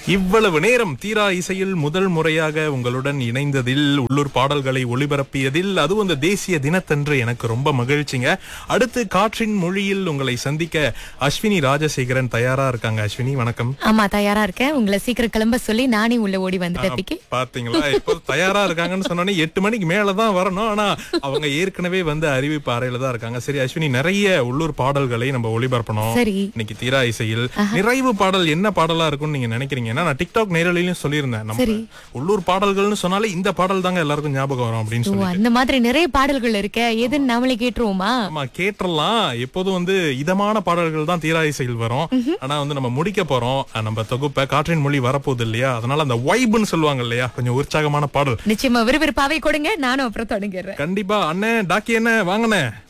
இவ்வளவு நேரம் தீரா இசையில் முதல் முறையாக உங்களுடன் இணைந்ததில் உள்ளூர் பாடல்களை ஒளிபரப்பியதில் அதுவும் இந்த தேசிய தினத்தன்று எனக்கு ரொம்ப மகிழ்ச்சிங்க அடுத்து காற்றின் மொழியில் உங்களை சந்திக்க அஸ்வினி ராஜசேகரன் தயாரா இருக்காங்க அஸ்வினி வணக்கம் ஆமா தயாரா இருக்கேன் உங்களை சீக்கிரம் கிளம்ப சொல்லி நானே உள்ள ஓடி வந்துட்டேன் பிக்கி பாத்தீங்களா இப்போ தயாரா இருக்காங்கன்னு சொன்னோன்னே எட்டு மணிக்கு மேலதான் வரணும் ஆனா அவங்க ஏற்கனவே வந்து அறிவிப்பு அறையில தான் இருக்காங்க சரி அஸ்வினி நிறைய உள்ளூர் பாடல்களை நம்ம ஒளிபரப்பணும் சரி இன்னைக்கு தீரா இசையில் நிறைவு பாடல் என்ன பாடலா இருக்கும்னு நீங்க நினைக்கிறீங்க ஏன்னா நான் டிக்டாக் நேரலையும் சொல்லியிருந்தேன் நம்ம சரி. உள்ளூர் பாடல்கள்னு சொன்னாலே இந்த பாடல் தாங்க எல்லாருக்கும் ஞாபகம் வரும் அப்படின்னு ஓ சொல்லி அந்த மாதிரி நிறைய பாடல்கள் இருக்க எதுன்னு நாமளே கேட்டுருவோமா ஆமா கேட்டுறலாம் எப்போதும் வந்து இதமான பாடல்கள் தான் தீரா இசையில் வரும் ஆனா வந்து நம்ம முடிக்க போறோம் அஹ் நம்ம தொகுப்பை காற்றின் மொழி வரப்போகுது இல்லையா அதனால அந்த வைப்னு சொல்லுவாங்க இல்லையா கொஞ்சம் உற்சாகமான பாடல் நிச்சயமா விறுவிறுப்பாவே கொடுங்க நானும் அப்புறம் தொடங்கிடுறேன் கண்டிப்பா அண்ணே டாக்கி என்ன வாங்கண்ணே